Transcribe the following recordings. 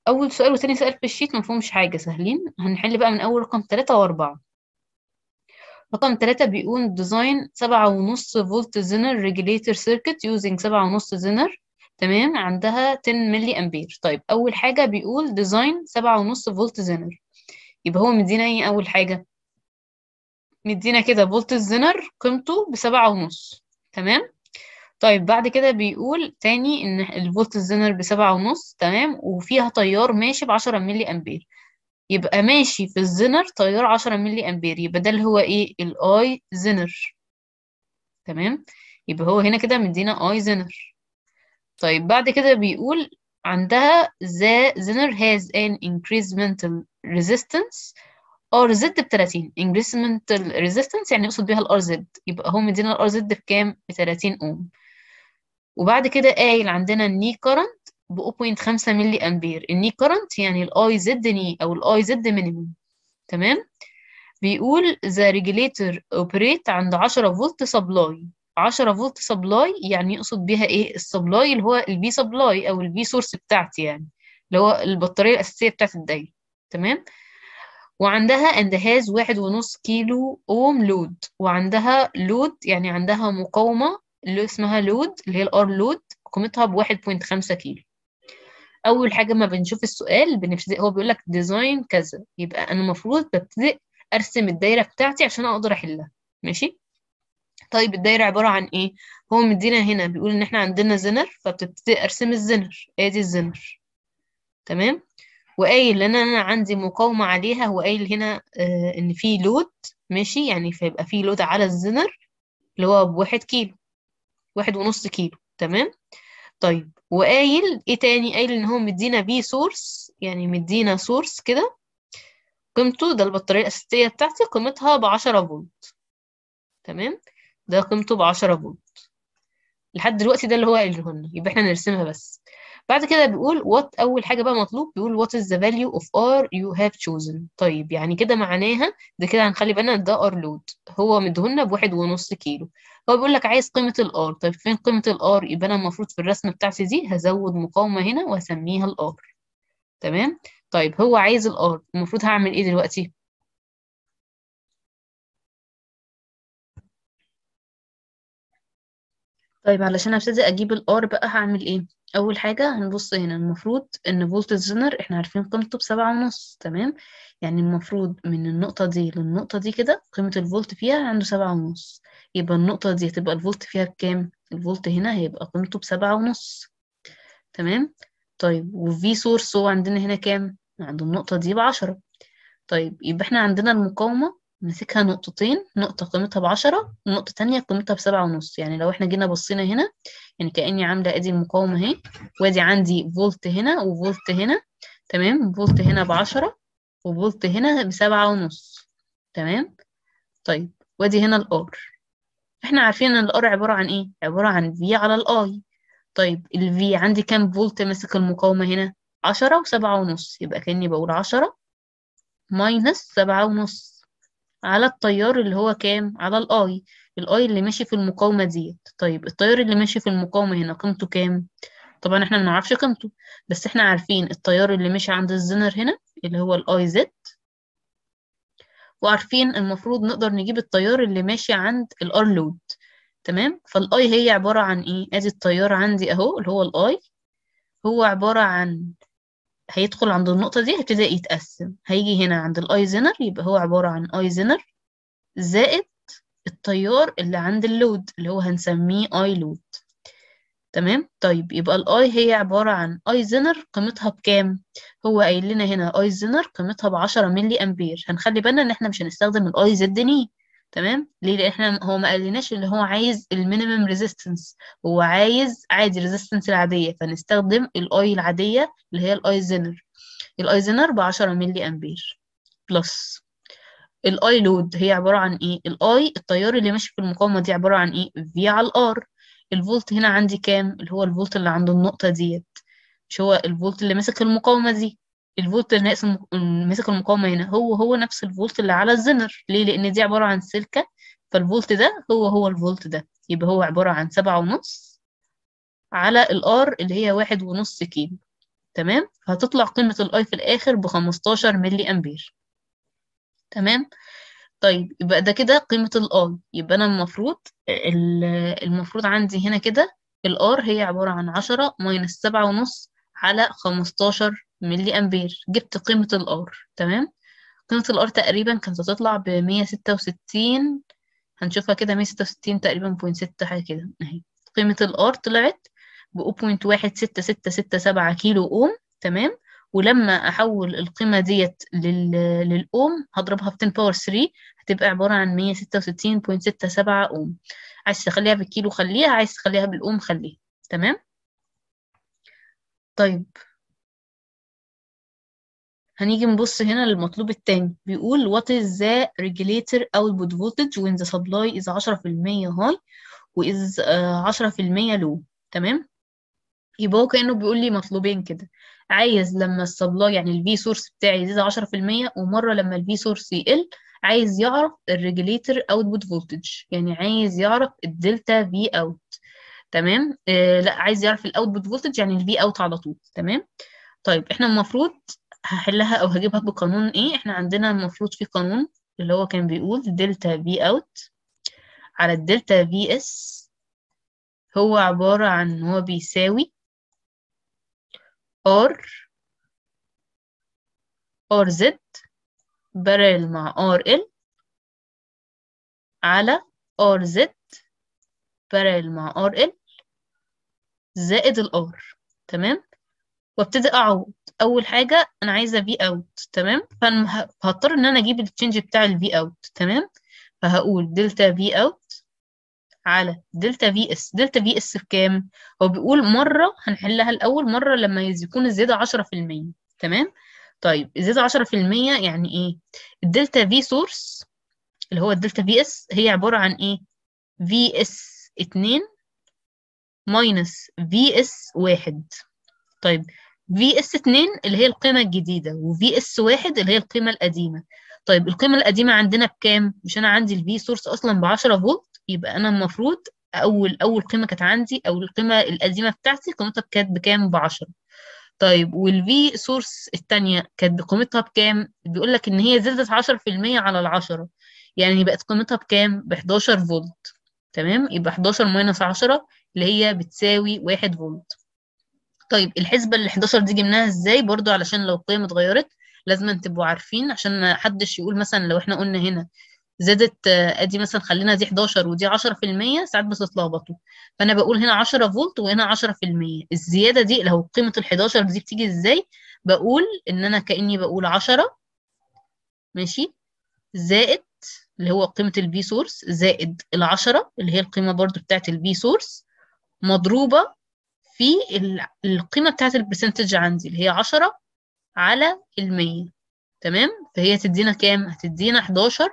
اول سؤال وتاني سؤال في الشيت مفهومش حاجه سهلين هنحل بقى من اول رقم 3 و4 رقم 3 بيقول ديزاين 7.5 فولت زينر ريجوليتور سيركت يوزنج 7.5 زينر تمام عندها 10 ملي امبير طيب اول حاجه بيقول ديزاين 7.5 فولت زينر يبقى هو مدينا ايه اول حاجه مدينا كده فولت الزينر قيمته بسبعة ونص تمام طيب بعد كده بيقول تاني ان الفولت الزينر بسبعة ونص تمام وفيها تيار ماشي بعشرة ملي امبير يبقى ماشي في الزينر تيار عشرة ملي امبير يبقى ده اللي هو ايه الاي زينر تمام يبقى هو هنا كده مدينا اي زينر طيب بعد كده بيقول عندها the zener has an incremental resistance ار زد ب 30 incremental resistance يعني يقصد بيها الار زد يبقى هو مدينا الار زد بكام ب 30 اوم وبعد كده قايل عندنا الني كارنت ب 0.5 ملي امبير الني كارنت يعني الاي زد ني او الاي زد مينيمم تمام بيقول the regulator operate عند 10 فولت سبلاي 10 فولت سبلاي يعني يقصد بيها ايه السبلاي اللي هو البي سبلاي او البي سورس بتاعتي يعني اللي هو البطاريه الاساسيه بتاعت الدايره تمام وعندها and has واحد ونص كيلو اوم لود وعندها لود يعني عندها مقاومة اللي اسمها لود اللي هي الار لود قيمتها بواحد بوينت خمسة كيلو أول حاجة ما بنشوف السؤال بنبتدي هو بيقول لك ديزاين كذا يبقى أنا المفروض ببتدي أرسم الدايرة بتاعتي عشان أقدر أحلها ماشي طيب الدايرة عبارة عن إيه هو مدينا هنا بيقول إن إحنا عندنا زنر فبتبتدي أرسم الزنر آدي الزنر تمام وقايل ان انا عندي مقاومه عليها هو قايل هنا آه ان في لود ماشي يعني فيبقى في لود على الزنر اللي هو بواحد كيلو واحد ونص كيلو تمام طيب وقايل ايه تاني قايل ان هو مدينا بي سورس يعني مدينا سورس كده قيمته ده البطاريه الاساسيه بتاعتي قيمتها بعشرة فولت تمام ده قيمته بعشرة فولت لحد دلوقتي ده اللي هو قايله لنا يبقى احنا نرسمها بس بعد كده بيقول what أول حاجة بقى مطلوب بيقول what is the value of R you have chosen طيب يعني كده معناها ده كده هنخلي بالنا ده R load هو مديهولنا بواحد ونص كيلو هو بيقول لك عايز قيمة ال R طيب فين قيمة ال R يبقى أنا المفروض في الرسمة بتاعتي دي هزود مقاومة هنا وهسميها ال R تمام طيب هو عايز ال R المفروض هعمل إيه دلوقتي طيب علشان ابتدي اجيب الار بقى هعمل ايه اول حاجه هنبص هنا المفروض ان فولت الزنر احنا عارفين قيمته بسبعة ونص تمام يعني المفروض من النقطه دي للنقطه دي كده قيمه الفولت فيها عنده سبعة ونص يبقى النقطه دي هتبقى الفولت فيها بكام الفولت هنا هيبقى قيمته بسبعة ونص تمام طيب وفي سورس هو عندنا هنا كام عند النقطه دي بعشرة طيب يبقى احنا عندنا المقاومه ماسكها نقطتين نقطة قيمتها بعشرة ونقطة تانية قيمتها بسبعة ونص يعني لو احنا جينا بصينا هنا يعني كأني عاملة ادي المقاومة اهي وادي عندي فولت هنا وفولت هنا تمام فولت هنا بعشرة وفولت هنا بسبعة ونص تمام طيب وادي هنا الار احنا عارفين ان الار عبارة عن ايه عبارة عن في على الاي طيب الفي عندي كام فولت ماسك المقاومة هنا عشرة وسبعة ونص يبقى كأني بقول عشرة ماينس سبعة ونص على التيار اللي هو كام على الاي الاي اللي ماشي في المقاومة ديت طيب التيار اللي ماشي في المقاومة هنا قيمته كام طبعا احنا ما نعرفش قيمته بس احنا عارفين التيار اللي ماشي عند الزنر هنا اللي هو الاي زد وعارفين المفروض نقدر نجيب التيار اللي ماشي عند الار لود تمام فالاي هي عبارة عن ايه ادي التيار عندي اهو اللي هو الاي هو عبارة عن هيدخل عند النقطة دي هيبتدي يتقسم هيجي هنا عند الاي زنر يبقى هو عبارة عن اي زنر زائد التيار اللي عند اللود اللي هو هنسميه اي لود تمام طيب يبقى الاي هي عبارة عن اي زنر قيمتها بكام هو قايل لنا هنا اي زنر قيمتها بعشرة ملي امبير هنخلي بالنا ان احنا مش هنستخدم الاي زد ني تمام ليه لان احنا هو ما قالناش اللي هو عايز المينيمم ريزيستنس هو عايز عادي ريزيستنس العاديه فنستخدم الاي العاديه اللي هي الاي زنر الاي زنر ب 10 ملي امبير بلس الاي لود هي عباره عن ايه الاي التيار اللي ماشي في المقاومه دي عباره عن ايه في على الار الفولت هنا عندي كام اللي هو الفولت اللي عند النقطه ديت مش هو الفولت اللي ماسك المقاومه دي الفولت اللي ناقص ماسك المقاومة هنا هو هو نفس الفولت اللي على الزنر ليه لأن دي عبارة عن سلكة فالفولت ده هو هو الفولت ده يبقى هو عبارة عن سبعة ونص على الار اللي هي واحد ونص كيلو تمام فهتطلع قيمة الاي في الاخر ب 15 ملي امبير تمام طيب يبقى ده كده قيمة الاي يبقى انا المفروض ال- المفروض عندي هنا كده الار هي عبارة عن 10 ماينس سبعة ونص على 15 ملي امبير جبت قيمة الار تمام قيمة الار تقريبا كانت هتطلع ب 166 هنشوفها كده 166 تقريبا بوينت ستة حاجة كده اهي قيمة الار طلعت ب 0.16667 كيلو اوم تمام ولما احول القيمة ديت لل... للاوم هضربها في 10 باور 3 هتبقى عبارة عن 166.67 اوم عايز تخليها بالكيلو خليها عايز تخليها بالاوم خليها تمام طيب هنيجي نبص هنا للمطلوب التاني بيقول what is the regulator output voltage when the supply is 10% high و is آه، 10% low تمام يبقى هو كأنه بيقول لي مطلوبين كده عايز لما السبلاي يعني الفي سورس بتاعي يزيد 10% ومرة لما الفي سورس يقل عايز يعرف الريجوليتر اوتبوت فولتج يعني عايز يعرف الدلتا في اوت تمام آه لا عايز يعرف الاوتبوت فولتج يعني الفي اوت على طول تمام طيب احنا المفروض هحلها او هجيبها بقانون ايه احنا عندنا المفروض في قانون اللي هو كان بيقول دلتا في اوت على الدلتا في اس هو عبارة عن هو بيساوي R RZ بارل مع RL على RZ بارل مع RL زائد ال R تمام وابتدي اعوض اول حاجه انا عايزه في اوت تمام فانا ه- هضطر ان انا اجيب التشينج بتاع الفي اوت تمام فهقول دلتا في اوت على دلتا في اس دلتا في اس بكام هو بيقول مره هنحلها الاول مره لما يز- يكون الزياده 10% تمام طيب الزياده 10% يعني ايه الدلتا في سورس اللي هو الدلتا في اس هي عباره عن ايه في اس 2 ماينس في اس 1 طيب في اس 2 اللي هي القيمة الجديدة وفي اس 1 اللي هي القيمة القديمة طيب القيمة القديمة عندنا بكام؟ مش أنا عندي الفي سورس أصلا ب 10 فولت يبقى أنا المفروض أول أول قيمة كانت عندي أو القيمة القديمة بتاعتي قيمتها كانت بكام؟ ب 10 طيب والفي سورس التانية كانت قيمتها بكام؟ بيقول لك إن هي زادت 10% على ال 10 يعني بقت قيمتها بكام؟ ب 11 فولت تمام؟ يبقى 11 ماينس 10 اللي هي بتساوي 1 فولت طيب الحسبة ال 11 دي جبناها ازاي برضو علشان لو القيم اتغيرت لازم تبقوا عارفين عشان ما حدش يقول مثلا لو احنا قلنا هنا زادت آه، ادي مثلا خلينا دي 11 ودي 10% ساعات بتتلخبطوا فانا بقول هنا 10 فولت وهنا 10% الزيادة دي لو قيمة ال 11 دي بتيجي ازاي بقول ان انا كأني بقول 10 ماشي زائد اللي هو قيمة البي سورس زائد العشرة اللي هي القيمة برضو بتاعت البي سورس مضروبة في ال- القيمة بتاعت البرسنتج عندي اللي هي عشرة على المية تمام فهي تدينا كام هتدينا 11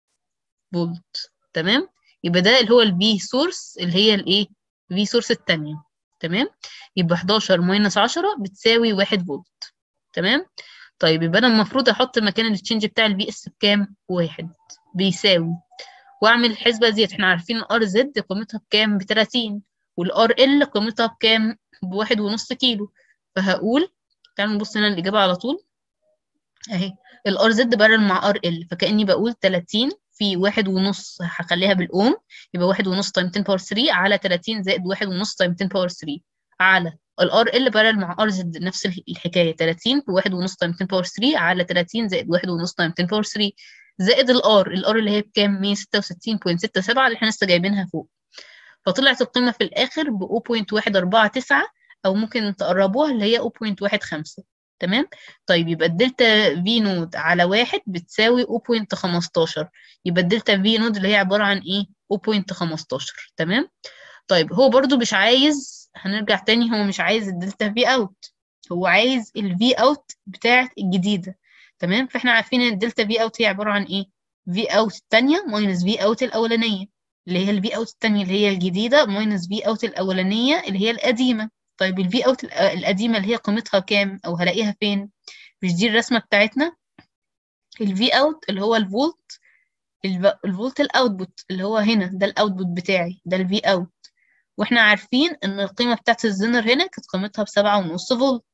فولت تمام يبقى ده اللي هو البي سورس اللي هي الايه في سورس التانية تمام يبقى 11 ماينس 10 بتساوي 1 فولت تمام طيب يبقى انا المفروض احط مكان التشينج بتاع البي اس بكام واحد بيساوي واعمل الحسبه ديت احنا عارفين الار زد قيمتها بكام ب 30 والار ال قيمتها بكام بواحد ونص كيلو فهقول تعالوا نبص هنا الاجابه على طول اهي الار زد بارل مع ار ال فكاني بقول 30 في واحد ونص هخليها بالاوم يبقى واحد ونص تايم 10 باور 3 على 30 زائد واحد ونص تايم 10 باور 3 على الار ال بارل مع ار زد نفس الحكايه 30 في واحد ونص تايم 10 باور 3 على 30 زائد واحد ونص تايم 10 باور 3 زائد الار الار اللي هي بكام 166.67 اللي احنا لسه جايبينها فوق فطلعت القيمه في الاخر ب 0.149 او ممكن تقربوها اللي هي 0.15 تمام طيب يبقى الدلتا في نود على واحد بتساوي 0.15 يبقى الدلتا في نود اللي هي عبارة عن ايه 0.15 تمام طيب هو برضو مش عايز هنرجع تاني هو مش عايز الدلتا في اوت هو عايز الفي اوت بتاعت الجديدة تمام فاحنا عارفين ان الدلتا في اوت هي عبارة عن ايه في اوت التانية ماينس في اوت الاولانية اللي هي الفي اوت التانية اللي هي الجديدة ماينس في اوت الاولانية اللي هي القديمة طيب الفي اوت القديمة اللي هي قيمتها كام او هلاقيها فين مش دي الرسمة بتاعتنا الفي اوت اللي هو الفولت الف- الفولت الاوتبوت اللي هو هنا ده الاوتبوت بتاعي ده الفي اوت واحنا عارفين ان القيمة بتاعت الزنر هنا كانت قيمتها بسبعة ونص فولت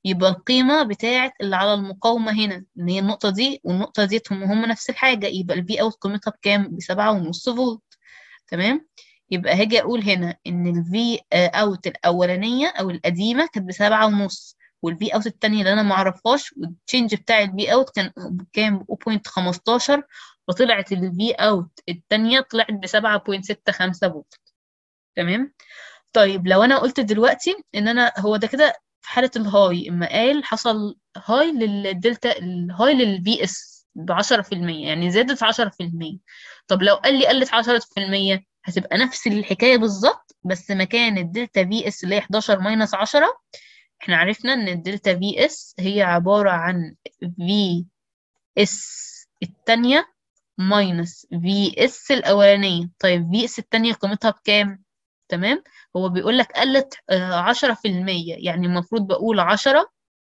يبقى القيمة بتاعت اللي على المقاومة هنا ان هي النقطة دي والنقطة دي هم هم نفس الحاجة يبقى الفي اوت قيمتها بكام بسبعة ونص فولت تمام يبقى هاجي اقول هنا ان الفي اوت الاولانية او القديمة كانت بسبعة ونص والفي اوت التانية اللي انا معرفهاش والتشينج بتاع الفي اوت كان كام 0.15 وطلعت الفي اوت التانية طلعت بسبعة بوينت ستة خمسة فولت تمام طيب لو انا قلت دلوقتي ان انا هو ده كده في حالة الهاي اما قال حصل هاي للدلتا الهاي للفي اس بعشرة في المية يعني زادت عشرة في المية طب لو قال لي قلت عشرة في المية هتبقى نفس الحكاية بالظبط بس مكان الدلتا في اس اللي هي 11 ماينس 10 احنا عرفنا ان الدلتا في اس هي عبارة عن في اس التانية ماينس في اس الأولانية طيب في اس التانية قيمتها بكام؟ تمام هو بيقول لك قلت عشرة في المية يعني المفروض بقول عشرة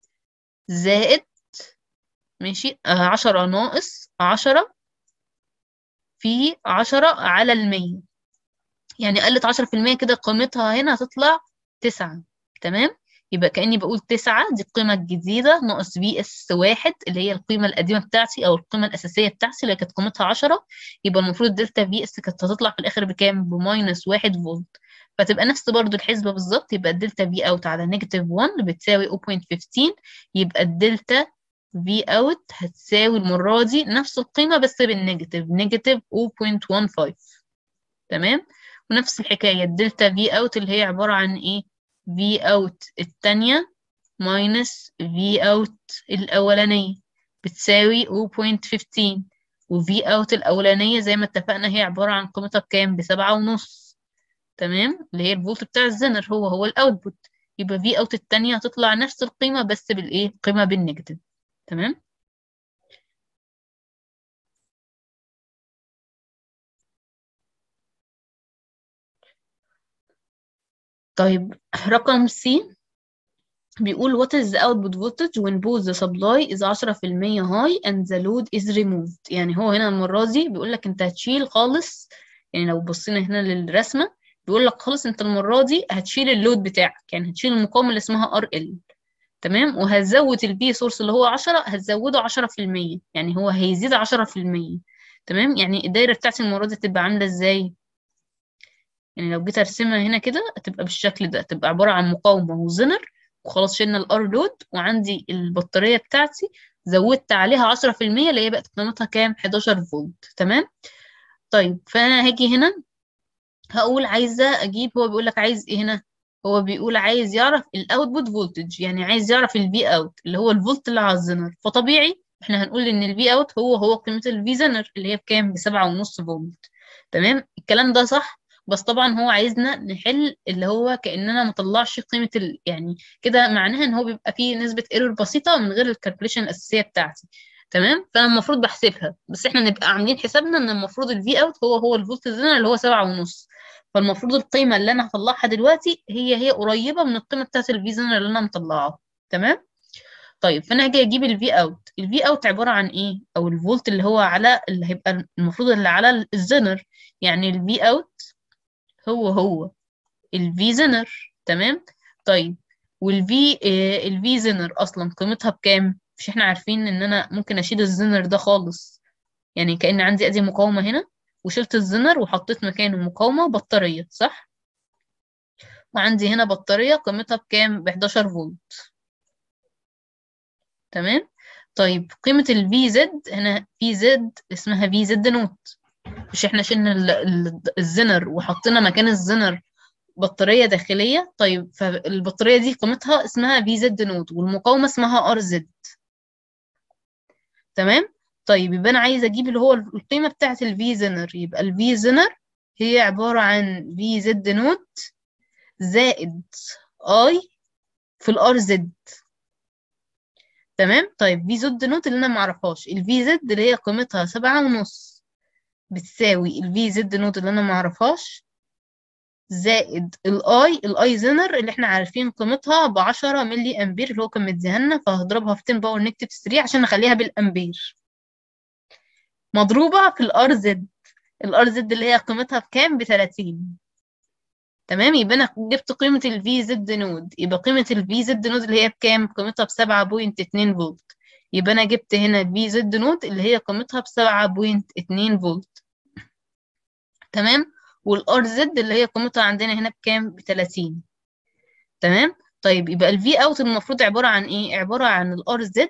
زائد ماشي عشرة ناقص عشرة في عشرة على المية يعني قلت عشرة في المية كده قيمتها هنا هتطلع تسعة تمام يبقى كأني بقول تسعة دي القيمة الجديدة ناقص في اس واحد اللي هي القيمة القديمة بتاعتي أو القيمة الأساسية بتاعتي اللي كانت قيمتها عشرة يبقى المفروض دلتا في اس كانت هتطلع في الآخر بكام؟ بماينس واحد فولت فتبقى نفس برضو الحسبة بالظبط يبقى الدلتا في اوت على نيجاتيف 1 بتساوي 0.15 يبقى الدلتا في اوت هتساوي المرة دي نفس القيمة بس بالنيجاتيف نيجاتيف 0.15 تمام ونفس الحكاية الدلتا في اوت اللي هي عبارة عن ايه في اوت التانية ماينس في اوت الأولانية بتساوي 0.15 وفي اوت الأولانية زي ما اتفقنا هي عبارة عن قيمتها بكام بسبعة ونص تمام اللي هي الفولت بتاع الزنر هو هو الاوتبوت يبقى في اوت التانية هتطلع نفس القيمة بس بالايه قيمة بالنيجاتيف تمام طيب رقم سي بيقول what is the output voltage when both the supply is 10% high and the load is removed يعني هو هنا المرة دي بيقول لك انت هتشيل خالص يعني لو بصينا هنا للرسمة بيقول لك خلاص انت المرة دي هتشيل اللود بتاعك يعني هتشيل المقاومة اللي اسمها ار ال تمام وهتزود البي سورس اللي هو 10 هتزوده 10% يعني هو هيزيد 10% تمام يعني الدايرة بتاعتي المرة دي تبقى عاملة ازاي يعني لو جيت ارسمها هنا كده هتبقى بالشكل ده تبقى عبارة عن مقاومة وزنر وخلاص شلنا الار لود وعندي البطارية بتاعتي زودت عليها 10% اللي هي بقت قيمتها كام 11 فولت تمام طيب فانا هاجي هنا هقول عايزة اجيب هو بيقول لك عايز ايه هنا هو بيقول عايز يعرف الاوتبوت فولتج يعني عايز يعرف الفي اوت اللي هو الفولت اللي على الزنر فطبيعي احنا هنقول ان الفي اوت هو هو قيمة الفي زنر اللي هي بكام بسبعة ونص فولت تمام الكلام ده صح بس طبعا هو عايزنا نحل اللي هو كأننا ما طلعش قيمة ال... يعني كده معناها ان هو بيبقى فيه نسبة ايرور بسيطة من غير الكالكوليشن الأساسية بتاعتي تمام فانا المفروض بحسبها بس احنا نبقى عاملين حسابنا ان المفروض الفي اوت هو هو الفولت زنر اللي هو سبعة ونص فالمفروض القيمة اللي أنا هطلعها دلوقتي هي هي قريبة من القيمة بتاعت الفي زنر اللي أنا مطلعاها تمام طيب فأنا هاجي أجيب الفي أوت الفي أوت عبارة عن إيه أو الفولت اللي هو على اللي هيبقى المفروض اللي على الزنر يعني الفي أوت هو هو الفي زنر تمام طيب والفي آه الفي زنر أصلا قيمتها بكام مش احنا عارفين إن أنا ممكن أشيل الزنر ده خالص يعني كأن عندي أدي مقاومة هنا وشلت الزنر وحطيت مكانه مقاومة بطارية صح؟ وعندي هنا بطارية قيمتها بكام؟ ب 11 فولت تمام؟ طيب قيمة ال VZ هنا VZ اسمها VZ نوت مش احنا شلنا الزنر وحطينا مكان الزنر بطارية داخلية طيب فالبطارية دي قيمتها اسمها VZ نوت والمقاومة اسمها RZ تمام؟ طيب يبقى انا عايزه اجيب اللي هو القيمه بتاعه الفي زنر يبقى الفي زنر هي عباره عن في زد نوت زائد اي في الار زد تمام طيب في زد نوت اللي انا معرفهاش الفي زد اللي هي قيمتها سبعة ونص بتساوي الفي زد نوت اللي انا معرفهاش زائد الاي الاي زنر اللي احنا عارفين قيمتها ب 10 ملي امبير اللي هو كان مديها لنا فهضربها في 10 باور نيجاتيف 3 عشان نخليها بالامبير مضروبة في الار زد الار زد اللي هي قيمتها بكام ب 30 تمام يبقى انا جبت قيمه الفي زد نود يبقى قيمه الفي زد نود اللي هي بكام قيمتها ب 7.2 فولت يبقى انا جبت هنا في زد نود اللي هي قيمتها ب 7.2 فولت تمام والار زد اللي هي قيمتها عندنا هنا بكام ب 30 تمام طيب يبقى الفي اوت المفروض عباره عن ايه عباره عن الار زد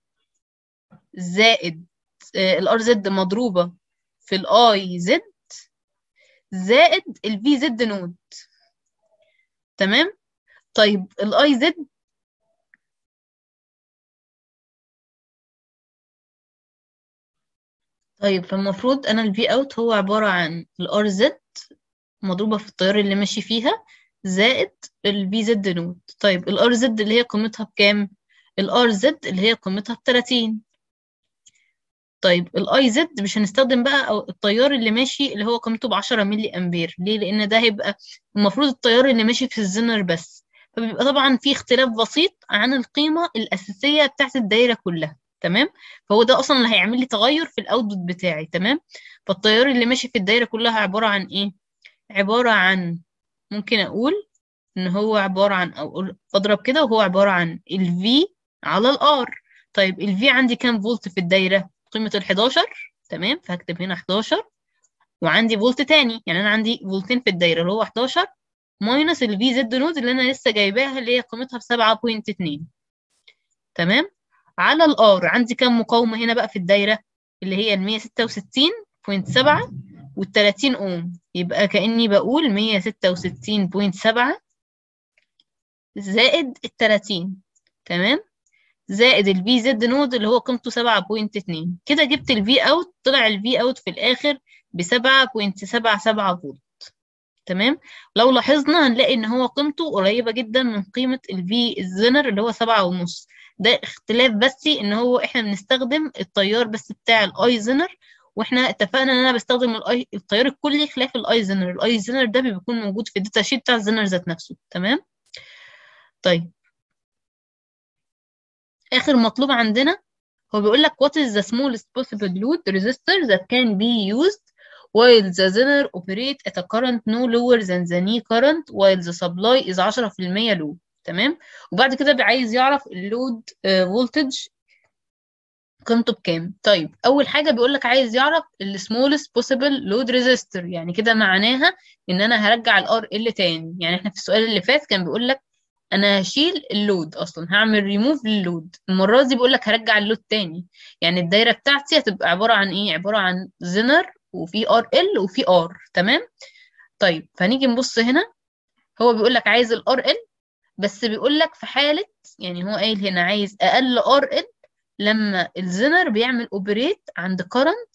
زائد الار زد مضروبه في الاي زد زائد الفي زد نود تمام طيب الاي زد طيب فالمفروض انا الفي اوت هو عبارة عن الار زد مضروبة في التيار اللي ماشي فيها زائد الفي زد نود طيب الار زد اللي هي قيمتها بكام الار زد اللي هي قيمتها ب 30 طيب الاي زد مش هنستخدم بقى او التيار اللي ماشي اللي هو قيمته ب 10 ملي امبير ليه لان ده هيبقى المفروض التيار اللي ماشي في الزنر بس فبيبقى طبعا في اختلاف بسيط عن القيمه الاساسيه بتاعت الدايره كلها تمام فهو ده اصلا اللي هيعمل لي تغير في الاوتبوت بتاعي تمام فالتيار اللي ماشي في الدايره كلها عباره عن ايه عباره عن ممكن اقول ان هو عباره عن او اضرب كده وهو عباره عن الفي على الار طيب الفي عندي كام فولت في الدايره قيمة ال 11 تمام فهكتب هنا 11 وعندي فولت تاني يعني أنا عندي فولتين في الدايرة اللي هو 11 ماينس الفي زد نود اللي أنا لسه جايباها اللي هي قيمتها ب 7.2 تمام على الار عندي كام مقاومة هنا بقى في الدايرة اللي هي ال 166.7 وال 30 اوم يبقى كأني بقول 166.7 زائد ال 30 تمام زائد الفي زد نود اللي هو قيمته 7.2 كده جبت الفي اوت طلع الفي اوت في الاخر ب 7.77 فولت تمام لو لاحظنا هنلاقي ان هو قيمته قريبه جدا من قيمه الفي الزنر اللي هو 7.5 ده اختلاف بس ان هو احنا بنستخدم التيار بس بتاع الاي زنر واحنا اتفقنا ان انا بستخدم الاي التيار الكلي خلاف الاي زنر الاي زنر ده بيكون موجود في الداتا شيت بتاع الزنر ذات نفسه تمام طيب آخر مطلوب عندنا هو بيقول لك what is the smallest possible load resistor that can be used while the zener operate at a current no lower than the knee current while the supply is 10% load تمام وبعد كده عايز يعرف اللود فولتج قيمته بكام طيب اول حاجه بيقول لك عايز يعرف السمولست possible load resistor يعني كده معناها ان انا هرجع الار ال تاني يعني احنا في السؤال اللي فات كان بيقول لك انا هشيل اللود اصلا هعمل ريموف للود المره دي بقول لك هرجع اللود تاني يعني الدايره بتاعتي هتبقى عباره عن ايه عباره عن زنر وفي ار ال وفي ار تمام طيب فهنيجي نبص هنا هو بيقول لك عايز الار ال بس بيقول لك في حاله يعني هو قايل هنا عايز اقل ار ال لما الزنر بيعمل اوبريت عند كرنت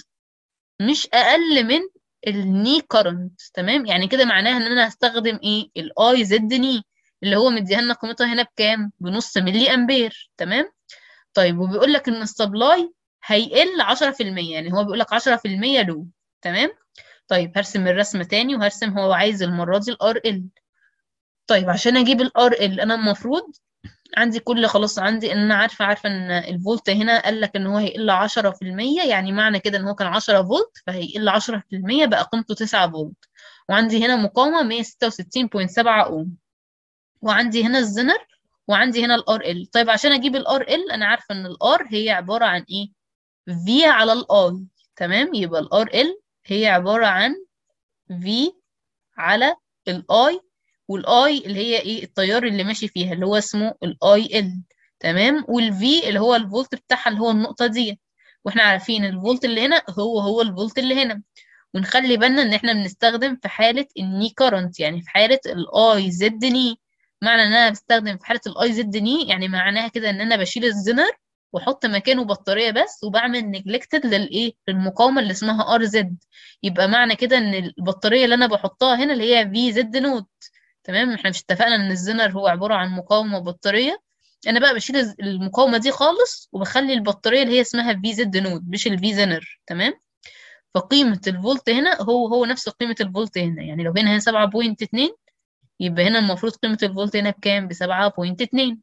مش اقل من الني كرنت تمام يعني كده معناها ان انا هستخدم ايه الاي زد ني اللي هو مديها لنا قيمتها هنا بكام بنص ملي امبير تمام طيب وبيقول لك ان السبلاي هيقل 10% يعني هو بيقول لك 10% لو تمام طيب هرسم الرسمه تاني وهرسم هو عايز المره دي الار ال طيب عشان اجيب الار ال انا المفروض عندي كل خلاص عندي ان انا عارفه عارفه ان الفولت هنا قال لك ان هو هيقل 10% يعني معنى كده ان هو كان 10 فولت فهيقل 10% بقى قيمته 9 فولت وعندي هنا مقاومه 166.7 اوم وعندي هنا الزنر وعندي هنا الار ال طيب عشان اجيب الار ال انا عارفه ان الار هي عباره عن ايه في على الاي تمام يبقى الار ال هي عباره عن في على الاي والاي اللي هي ايه التيار اللي ماشي فيها اللي هو اسمه الاي ال تمام والفي اللي هو الفولت بتاعها اللي هو النقطه دي واحنا عارفين الفولت اللي هنا هو هو الفولت اللي هنا ونخلي بالنا ان احنا بنستخدم في حاله الني كارنت يعني في حاله الاي زد ني معنى ان انا بستخدم في حاله الاي زد ني يعني معناها كده ان انا بشيل الزنر واحط مكانه بطاريه بس وبعمل نجلكتد للايه للمقاومه اللي اسمها ار زد يبقى معنى كده ان البطاريه اللي انا بحطها هنا اللي هي في زد نود تمام احنا مش اتفقنا ان الزنر هو عباره عن مقاومه وبطاريه انا بقى بشيل المقاومه دي خالص وبخلي البطاريه اللي هي اسمها في زد نود مش الفي زنر تمام فقيمه الفولت هنا هو هو نفس قيمه الفولت هنا يعني لو هنا هنا 7.2 يبقى هنا المفروض قيمه الفولت هنا بكام ب 7.2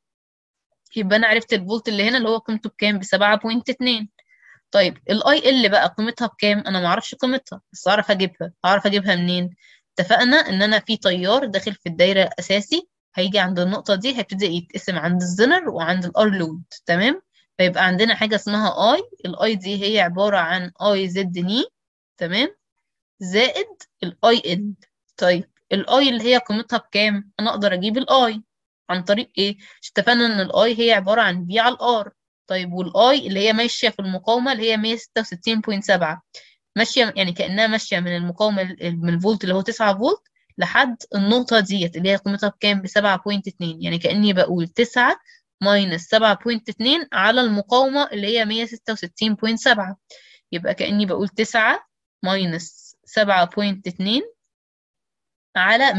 يبقى انا عرفت الفولت اللي هنا اللي هو قيمته بكام ب 7.2 طيب الاي ال بقى قيمتها بكام انا ما اعرفش قيمتها بس اعرف اجيبها اعرف اجيبها منين اتفقنا ان انا في تيار داخل في الدايره الاساسي هيجي عند النقطه دي هيبتدي يتقسم عند الزنر وعند الار لود تمام فيبقى عندنا حاجه اسمها اي الاي دي هي عباره عن اي زد ني تمام زائد الاي ال طيب الاي اللي هي قيمتها بكام انا اقدر اجيب الاي عن طريق ايه اتفقنا ان الاي هي عباره عن في على الار طيب والاي اللي هي ماشيه في المقاومه اللي هي 166.7 ماشيه يعني كانها ماشيه من المقاومه من الفولت اللي هو 9 فولت لحد النقطه ديت اللي هي قيمتها بكام ب 7.2 يعني كاني بقول 9 ماينس 7.2 على المقاومه اللي هي 166.7 يبقى كاني بقول 9 ماينس 7.2 على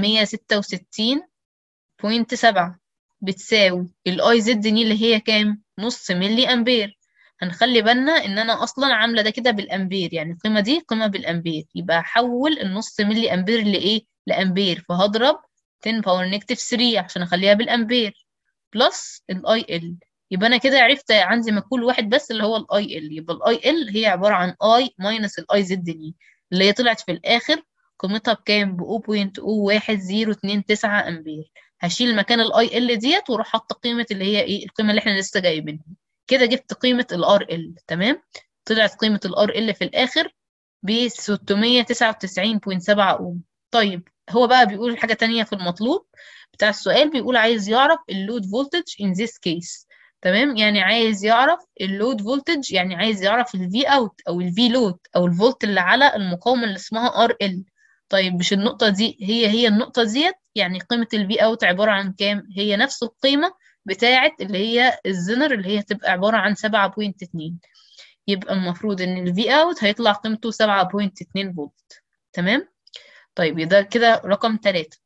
166.7 بتساوي الاي زد دي اللي هي كام نص ملي امبير هنخلي بالنا ان انا اصلا عامله ده كده بالامبير يعني القيمه دي قيمه بالامبير يبقى هحول النص ملي امبير لايه لامبير فهضرب 10 باور نيجاتيف 3 عشان اخليها بالامبير بلس الاي ال يبقى انا كده عرفت عندي مجهول واحد بس اللي هو الاي ال يبقى الاي ال هي عباره عن اي ماينس الاي زد دي اللي هي طلعت في الاخر قيمتها بكام ب 0.01029 امبير هشيل مكان الاي ال ديت واروح حاطه قيمه اللي هي ايه القيمه اللي احنا لسه جايبينها كده جبت قيمه الار ال تمام طلعت قيمه الار ال في الاخر ب 699.7 اوم طيب هو بقى بيقول حاجه تانية في المطلوب بتاع السؤال بيقول عايز يعرف اللود فولتج in this case تمام يعني عايز يعرف اللود فولتج يعني عايز يعرف الفي اوت او الفي لود او الفولت اللي على المقاومه اللي اسمها ار ال طيب مش النقطه دي هي هي النقطه ديت يعني قيمه الفي اوت عباره عن كام هي نفس القيمه بتاعه اللي هي الزنر اللي هي تبقى عباره عن 7.2 يبقى المفروض ان الفي اوت هيطلع قيمته 7.2 فولت تمام طيب ده كده رقم 3